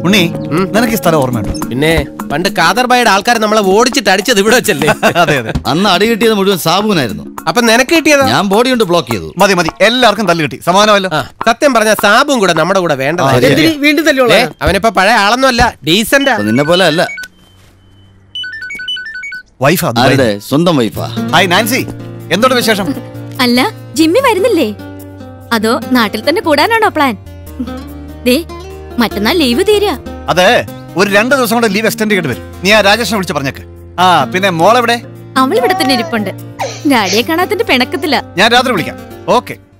ഉണ്ണി നിനക്ക് ഈ സ്ഥലം ഓർമ്മയുണ്ടോ പിന്നെ പണ്ട് കാദർബായുടെ ആൾക്കാർ നമ്മളെ ഓടിച്ചിട്ട് അടിച്ചത് ഇവിടെ വെച്ചല്ലേ അതെ അതെ അന്ന് അടി കിട്ടിയത് മുഴുവൻ സാബുവിനായിരുന്നു അപ്പൊ നിനക്ക് കിട്ടിയതാ ഞാൻ ബോഡി കൊണ്ട് ബ്ലോക്ക് ചെയ്തു മതി മതി എല്ലാവർക്കും തല്ല് കിട്ടി സമാനമല്ലോ ആ, സത്യം പറഞ്ഞ സാബും കൂടെ നമ്മുടെ കൂടെ വേണ്ടതായിരുന്നു എന്തിന് വീണ്ടും തല്ലുള്ള ഏ, അവനിപ്പോ പഴയ ആളൊന്നും അല്ല ഡീസന്റാ അപ്പൊ നിന്നെ പോലെ അല്ല വൈഫ് ആരുടെ സ്വന്തം വൈഫാ ഹായ് നാൻസി എന്തുണ്ട് വിശേഷം അല്ല ജിമ്മി വരുന്നില്ലേ അതോ നാട്ടിൽ തന്നെ കൂടാനാണോ പ്ലാൻ ദേ മറ്റന്നാൾ ലീവ് തീരാ അതെ ഒരു രണ്ട് ദിവസം കൊണ്ട് ലീവ് എക്സ്റ്റെൻഡ് ചെയ്യേണ്ടി വരും നീ ആ രാജേഷിനെ വിളിച്ച് പറഞ്ഞേക്ക് ആ പിന്നെ മോളെവിടെ അവൾ ഇവിടെ തന്നെ ഇരിപ്പുണ്ട് ഡാഡിയെ കാണാത്തിന്റെ പിണക്കത്തില്ല ഞാൻ രാത്രി വിളിക്കാം ഓക്കെ